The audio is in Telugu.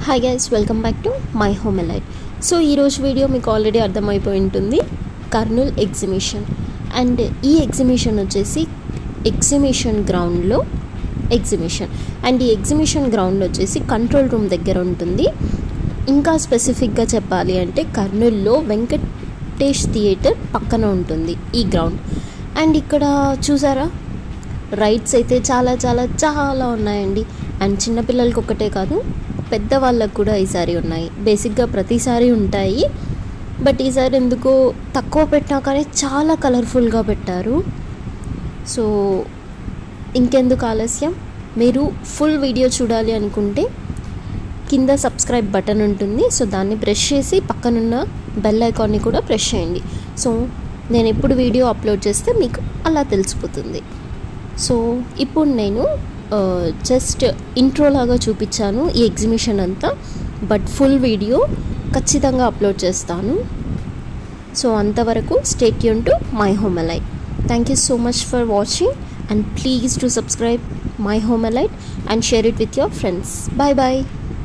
hi guys welcome back to my home elite so ఈరోజు వీడియో మీకు ఆల్రెడీ అర్థమైపోయి ఉంటుంది కర్నూల్ ఎగ్జిబిషన్ అండ్ ఈ ఎగ్జిబిషన్ వచ్చేసి ఎగ్జిబిషన్ గ్రౌండ్లో ఎగ్జిబిషన్ అండ్ ఈ ఎగ్జిబిషన్ గ్రౌండ్ వచ్చేసి కంట్రోల్ రూమ్ దగ్గర ఉంటుంది ఇంకా స్పెసిఫిక్గా చెప్పాలి అంటే కర్నూల్లో వెంకటేష్ థియేటర్ పక్కన ఉంటుంది ఈ గ్రౌండ్ అండ్ ఇక్కడ చూసారా రైడ్స్ అయితే చాలా చాలా చాలా ఉన్నాయండి అండ్ చిన్నపిల్లలకి ఒకటే కాదు పెద్దవాళ్ళకు కూడా ఈసారి ఉన్నాయి బేసిక్గా ప్రతిసారి ఉంటాయి బట్ ఈసారి ఎందుకో తక్కువ పెట్టినా కానీ చాలా కలర్ఫుల్గా పెట్టారు సో ఇంకెందుకు ఆలస్యం మీరు ఫుల్ వీడియో చూడాలి అనుకుంటే కింద సబ్స్క్రైబ్ బటన్ ఉంటుంది సో దాన్ని ప్రెస్ చేసి పక్కనున్న బెల్ ఐకాన్ని కూడా ప్రెస్ చేయండి సో నేను ఎప్పుడు వీడియో అప్లోడ్ చేస్తే మీకు అలా తెలిసిపోతుంది సో ఇప్పుడు నేను జస్ట్ ఇంట్రో లాగా చూపించాను ఈ ఎగ్జిబిషన్ అంతా బట్ ఫుల్ వీడియో ఖచ్చితంగా అప్లోడ్ చేస్తాను సో అంతవరకు స్టేట్ యూన్ to my home elite thank you so much for watching and please to subscribe my home elite and share it with your friends bye bye